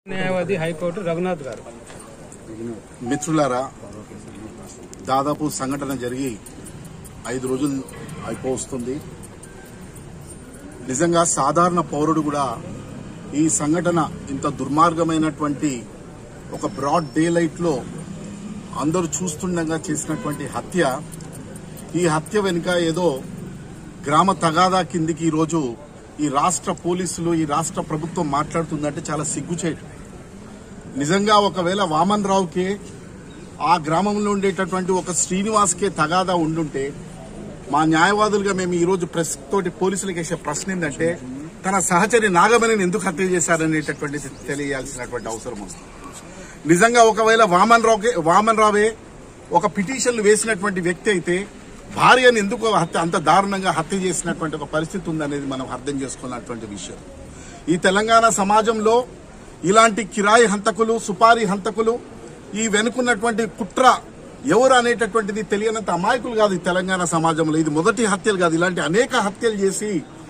న్యాయవాది హైకోర్టు రఘునాథ్ గారు మిత్రులారా దాదాపు సంఘటన జరిగి ఐదు రోజులు అయిపోవస్తుంది నిజంగా సాధారణ పౌరుడు కూడా ఈ సంఘటన ఇంత దుర్మార్గమైనటువంటి ఒక బ్రాడ్ డే లైట్ లో అందరూ చూస్తుండగా చేసినటువంటి హత్య ఈ హత్య వెనుక ఏదో గ్రామ తగాదా కిందికి ఈరోజు ఈ రాష్ట్ర పోలీసులు ఈ రాష్ట్ర ప్రభుత్వం మాట్లాడుతుందంటే చాలా సిగ్గుచేటు నిజంగా ఒకవేళ వామన్ రావుకే ఆ గ్రామంలో ఉండేటటువంటి ఒక శ్రీనివాస్కే తగాదా ఉండుంటే మా న్యాయవాదులుగా మేము ఈ రోజు ప్రెస్ తోటి పోలీసులకు వేసే ప్రశ్న ఏంటంటే తన సహచరి నాగమణిని ఎందుకు హత్య చేశారనేటటువంటిది తెలియాల్సినటువంటి అవసరం ఉంది నిజంగా ఒకవేళ వామన్ రావుకే వామన్ రావే ఒక పిటిషన్లు వేసినటువంటి వ్యక్తి అయితే భార్యను ఎందుకు హత్య అంత దారుణంగా హత్య చేసినటువంటి ఒక పరిస్థితి ఉందనేది మనం అర్థం చేసుకున్నటువంటి విషయం ఈ తెలంగాణ సమాజంలో ఇలాంటి కిరాయి హంతకులు సుపారీ హంతకులు ఈ వెనుకున్నటువంటి కుట్ర ఎవరు అనేటటువంటిది తెలియనంత అమాయకులు కాదు ఈ తెలంగాణ సమాజంలో ఇది మొదటి హత్యలు కాదు ఇలాంటి అనేక హత్యలు చేసి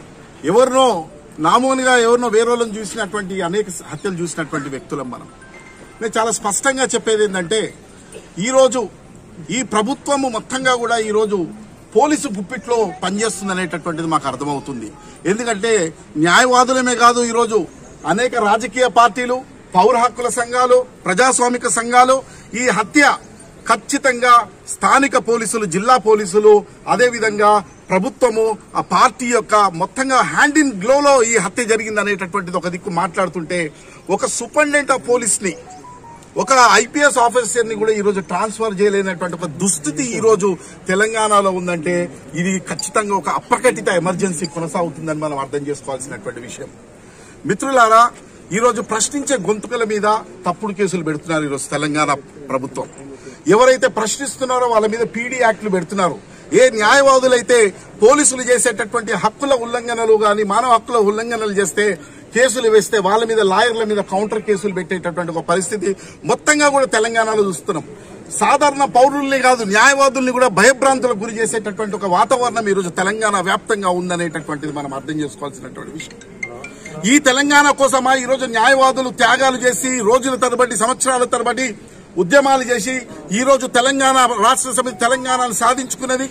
ఎవరినో నామూనిగా ఎవరినో వేరేలను చూసినటువంటి అనేక హత్యలు చూసినటువంటి వ్యక్తులం మనం నేను చాలా స్పష్టంగా చెప్పేది ఏంటంటే ఈరోజు ఈ ప్రభుత్వము మొత్తంగా కూడా ఈరోజు పోలీసు గుప్పిట్లో పనిచేస్తుంది అనేటటువంటిది మాకు అర్థమవుతుంది ఎందుకంటే న్యాయవాదులమే కాదు ఈరోజు అనేక రాజకీయ పార్టీలు పౌర హక్కుల సంఘాలు ప్రజాస్వామిక సంఘాలు ఈ హత్య ఖచ్చితంగా స్థానిక పోలీసులు జిల్లా పోలీసులు అదేవిధంగా ప్రభుత్వము ఆ పార్టీ యొక్క మొత్తంగా హ్యాండ్ ఇన్ గ్లోలో ఈ హత్య జరిగింది అనేటటువంటిది ఒక దిక్కు మాట్లాడుతుంటే ఒక సూపరింటెండెంట్ ఆఫ్ పోలీస్ ని ఒక ఐపీఎస్ ఆఫీసర్ ని కూడా ఈ రోజు ట్రాన్స్ఫర్ చేయలేనటువంటి ఒక దుస్థితి ఈ రోజు తెలంగాణలో ఉందంటే ఇది ఖచ్చితంగా ఒక అప్రకటిత ఎమర్జెన్సీ కొనసాగుతుందని మనం అర్థం చేసుకోవాల్సినటువంటి విషయం మిత్రులారా ఈ రోజు ప్రశ్నించే గొంతుకల మీద తప్పుడు కేసులు పెడుతున్నారు ఈరోజు తెలంగాణ ప్రభుత్వం ఎవరైతే ప్రశ్నిస్తున్నారో వాళ్ళ మీద పీడీ యాక్ట్లు పెడుతున్నారు ఏ న్యాయవాదులైతే పోలీసులు చేసేటటువంటి హక్కుల ఉల్లంఘనలు గాని మానవ హక్కుల ఉల్లంఘనలు చేస్తే కేసులు వేస్తే వాళ్ళ మీద లాయర్ల మీద కౌంటర్ కేసులు పెట్టేటటువంటి ఒక పరిస్థితి మొత్తంగా కూడా తెలంగాణలో చూస్తున్నాం సాధారణ పౌరుల్ని కాదు న్యాయవాదుల్ని కూడా భయభ్రాంతులకు గురి చేసేటటువంటి ఒక వాతావరణం ఈరోజు తెలంగాణ వ్యాప్తంగా ఉందనేటటువంటిది మనం అర్థం చేసుకోవాల్సినటువంటి విషయం ఈ తెలంగాణ కోసమా ఈ రోజు న్యాయవాదులు త్యాగాలు చేసి రోజుల తరబడి సంవత్సరాల తరబడి ఉద్యమాలు చేసి ఈ రోజు తెలంగాణ రాష్ట్ర సమితి తెలంగాణను సాధించుకున్నది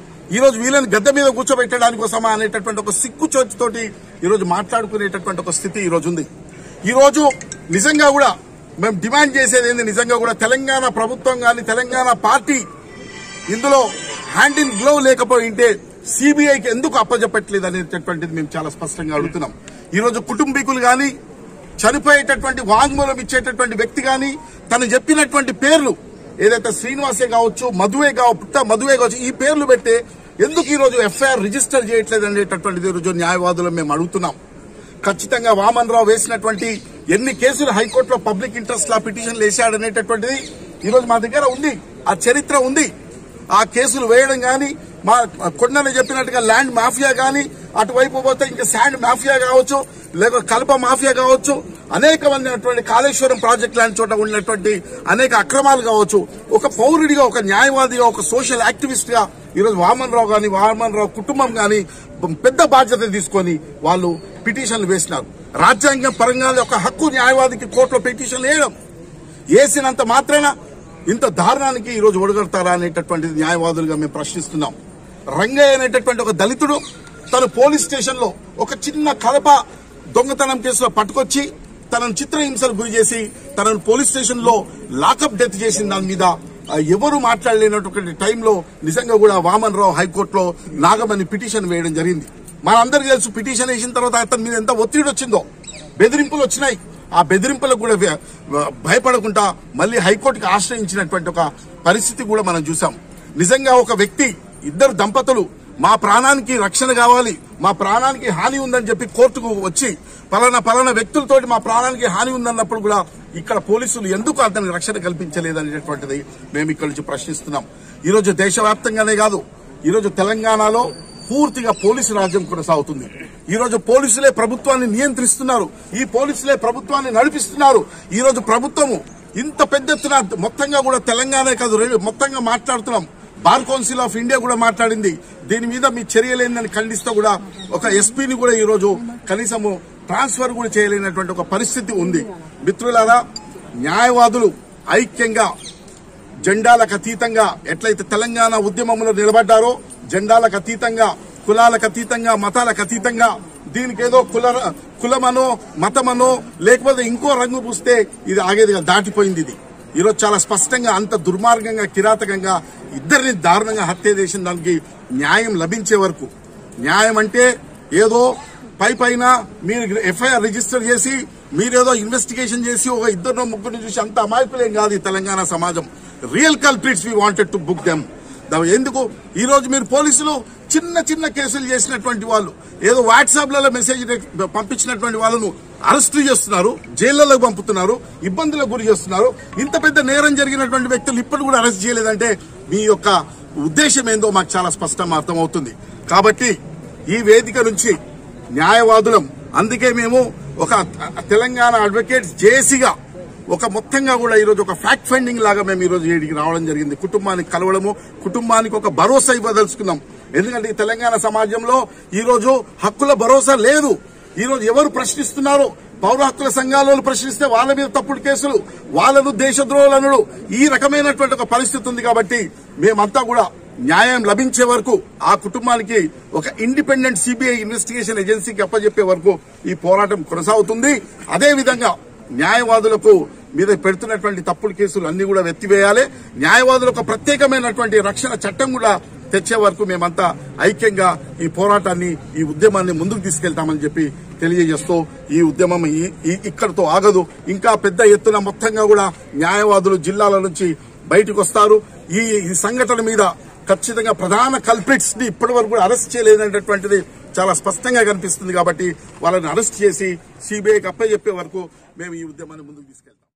ఈ రోజు వీళ్ళని గద్దె మీద కూర్చోబెట్టడానికి కోసమా అనేటటువంటి ఒక సిక్కు చోచుతోటి ఈ రోజు మాట్లాడుకునేటటువంటి ఒక స్థితి ఈ రోజు ఉంది ఈ రోజు నిజంగా కూడా మేము డిమాండ్ చేసేది ఏంది నిజంగా కూడా తెలంగాణ ప్రభుత్వం కానీ తెలంగాణ పార్టీ ఇందులో హ్యాండ్ ఇన్ గ్లోవ్ లేకపోయింటే సిబిఐకి ఎందుకు అప్పజెప్పట్లేదు అనేటటువంటిది మేము చాలా స్పష్టంగా అడుగుతున్నాం ఈ రోజు కుటుంబీకులు గాని చనిపోయేటటువంటి వాంగ్మూలం ఇచ్చేటటువంటి వ్యక్తి గాని తను చెప్పినటువంటి పేర్లు ఏదైతే శ్రీనివాసే కావచ్చు మధువే కావచ్చు పుట్ట మధువే కావచ్చు ఈ పేర్లు పెట్టి ఎందుకు ఈ రోజు ఎఫ్ఐఆర్ రిజిస్టర్ చేయట్లేదు అనేటటువంటిది ఈ రోజు న్యాయవాదులు మేము అడుగుతున్నాం ఖచ్చితంగా వామన్ రావు వేసినటువంటి ఎన్ని కేసులు హైకోర్టులో పబ్లిక్ ఇంట్రెస్ట్ లా పిటిషన్లు వేశాడనేటటువంటిది ఈ రోజు మా దగ్గర ఉంది ఆ చరిత్ర ఉంది ఆ కేసులు వేయడం గాని మా కొండలు చెప్పినట్టుగా ల్యాండ్ మాఫియా గాని అటువైపు పోతే ఇంకా శాండ్ మాఫియా కావచ్చు లేక కలప మాఫియా కావచ్చు అనేకమైనటువంటి కాళేశ్వరం ప్రాజెక్ట్ లాంటి చోట ఉన్నటువంటి అనేక అక్రమాలు కావచ్చు ఒక పౌరుడిగా ఒక న్యాయవాదిగా ఒక సోషల్ యాక్టివిస్ట్ గా ఈరోజు వామన్ రావు గాని వామన్ రావు కుటుంబం గాని పెద్ద బాధ్యత తీసుకొని వాళ్ళు పిటిషన్లు వేసినారు రాజ్యాంగం పరంగా ఒక హక్కు న్యాయవాదికి కోర్టులో పిటిషన్లు వేయడం వేసినంత మాత్రాన ఇంత దారుణానికి ఈ రోజు ఒడగడతారా అనేటటువంటిది న్యాయవాదులుగా మేము ప్రశ్నిస్తున్నాం రంగయ్య అనేటటువంటి ఒక దళితుడు తను పోలీస్ స్టేషన్ లో ఒక చిన్న కలప దొంగతనం కేసులో పట్టుకొచ్చి తనను చిత్రహింసలు గురి చేసి తనను పోలీస్ స్టేషన్ లో లాకప్ డెత్ చేసిన దాని మీద ఆ, ఎవరు మాట్లాడలేనటువంటి టైంలో నిజంగా కూడా వామన్ రావు హైకోర్టులో నాగమని పిటిషన్ వేయడం జరిగింది మనందరికీ తెలుసు పిటిషన్ వేసిన తర్వాత అతని మీద ఎంత ఒత్తిడి వచ్చిందో బెదిరింపులు వచ్చినాయి ఆ బెదిరింపులకు కూడా వ్య- భయపడకుండా మళ్ళీ హైకోర్టుకి ఆశ్రయించినటువంటి ఒక పరిస్థితి కూడా మనం చూసాం నిజంగా ఒక వ్యక్తి ఇద్దరు దంపతులు మా ప్రాణానికి రక్షణ కావాలి మా ప్రాణానికి హాని ఉందని చెప్పి కోర్టుకు వచ్చి పలానా పలానా వ్యక్తులతోటి మా ప్రాణానికి హాని ఉందన్నప్పుడు కూడా ఇక్కడ పోలీసులు ఎందుకు అతనికి రక్షణ కల్పించలేదనేటటువంటిది మేము ఇక్కడ నుంచి ప్రశ్నిస్తున్నాం ఈ రోజు దేశవ్యాప్తంగానే కాదు ఈ రోజు తెలంగాణలో పూర్తిగా పోలీసు రాజ్యం కొనసాగుతుంది ఈ రోజు పోలీసులే ప్రభుత్వాన్ని నియంత్రిస్తున్నారు ఈ పోలీసులే ప్రభుత్వాన్ని నడిపిస్తున్నారు ఈ రోజు ప్రభుత్వము ఇంత పెద్ద ఎత్తున మొత్తంగా కూడా తెలంగాణ కాదు రెండు- మొత్తంగా మాట్లాడుతున్నాం బార్ కౌన్సిల్ ఆఫ్ ఇండియా కూడా మాట్లాడింది దీని మీద మీ చర్యలేందని ఖండిస్తూ కూడా ఒక ఎస్పీని కూడా ఈ రోజు కనీసము ట్రాన్స్ఫర్ కూడా చేయలేనటువంటి ఒక పరిస్థితి ఉంది మిత్రులారా న్యాయవాదులు ఐక్యంగా జెండాలకు అతీతంగా ఎట్లయితే తెలంగాణ ఉద్యమంలో నిలబడ్డారో జెండాలకు అతీతంగా కులాలకు అతీతంగా మతాలకు అతీతంగా దీనికి ఏదో కుల కులమనో మతమనో లేకపోతే ఇంకో రంగు పూస్తే ఇది ఆగేదిగా దాటిపోయింది ఇది ఈరోజు చాలా స్పష్టంగా అంత దుర్మార్గంగా కిరాతకంగా ఇద్దరిని దారుణంగా హత్య చేసిన దానికి న్యాయం లభించే వరకు న్యాయం అంటే ఏదో పై పైన మీరు ఎఫ్ఐఆర్ రిజిస్టర్ చేసి మీరేదో ఇన్వెస్టిగేషన్ చేసి ఒక ఇద్దరు ముగ్గురిని చూసి అంత అమాయకులేం కాదు ఈ తెలంగాణ సమాజం real culprits we wanted to book them ఎందుకు ఈ రోజు మీరు పోలీసులు చిన్న చిన్న కేసులు చేసినటువంటి వాళ్ళు ఏదో వాట్సాప్లలో మెసేజ్ పంపించినటువంటి వాళ్ళను అరెస్ట్ చేస్తున్నారు జైళ్లలోకి పంపుతున్నారు ఇబ్బందులకు గురి చేస్తున్నారు ఇంత పెద్ద నేరం జరిగినటువంటి వ్యక్తులు ఇప్పటి కూడా అరెస్ట్ చేయలేదంటే మీ యొక్క ఉద్దేశం ఏందో మాకు చాలా స్పష్టంగా అర్థమవుతుంది కాబట్టి ఈ వేదిక నుంచి న్యాయవాదులం అందుకే మేము ఒక తెలంగాణ అడ్వకేట్స్ జేసీగా ఒక మొత్తంగా కూడా ఈరోజు ఒక ఫ్యాక్ట్ ఫైండింగ్ లాగా మేము ఈరోజు ఇక్కడికి రావడం జరిగింది కుటుంబానికి కలవడము కుటుంబానికి ఒక భరోసా ఇవ్వదలుచుకున్నాం ఎందుకంటే ఈ తెలంగాణ సమాజంలో ఈ రోజు హక్కుల భరోసా లేదు ఈ రోజు ఎవరు ప్రశ్నిస్తున్నారో పౌర హక్కుల సంఘాలను ప్రశ్నిస్తే వాళ్ళ మీద తప్పుడు కేసులు వాళ్ళను దేశద్రోహులనుడు ఈ రకమైనటువంటి ఒక పరిస్థితి ఉంది కాబట్టి మేమంతా కూడా న్యాయం లభించే వరకు ఆ కుటుంబానికి ఒక ఇండిపెండెంట్ సిబిఐ ఇన్వెస్టిగేషన్ ఏజెన్సీకి అప్పజెప్పే వరకు ఈ పోరాటం కొనసాగుతుంది అదే విధంగా న్యాయవాదులకు మీద పెడుతున్నటువంటి తప్పుడు కేసులు అన్ని కూడా వెత్తివేయాలి న్యాయవాదులకు ప్రత్యేకమైనటువంటి రక్షణ చట్టం కూడా తెచ్చే వరకు మేమంతా ఐక్యంగా ఈ పోరాటాన్ని ఈ ఉద్యమాన్ని ముందుకు తీసుకెళ్తామని చెప్పి తెలియజేస్తూ ఈ ఉద్యమం ఈ- ఈ- ఇక్కడితో ఆగదు ఇంకా పెద్ద ఎత్తున మొత్తంగా కూడా న్యాయవాదులు జిల్లాల నుంచి బయటకు వస్తారు ఈ ఈ సంఘటన మీద ఖచ్చితంగా ప్రధాన కల్ప్రిట్స్ ని ఇప్పటి వరకు కూడా అరెస్ట్ చేయలేదనేటటువంటిది చాలా స్పష్టంగా కనిపిస్తుంది కాబట్టి వాళ్ళని అరెస్ట్ చేసి సిబిఐకి అప్పచెప్పే వరకు మేము ఈ ఉద్యమాన్ని ముందుకు తీసుకెళ్తాం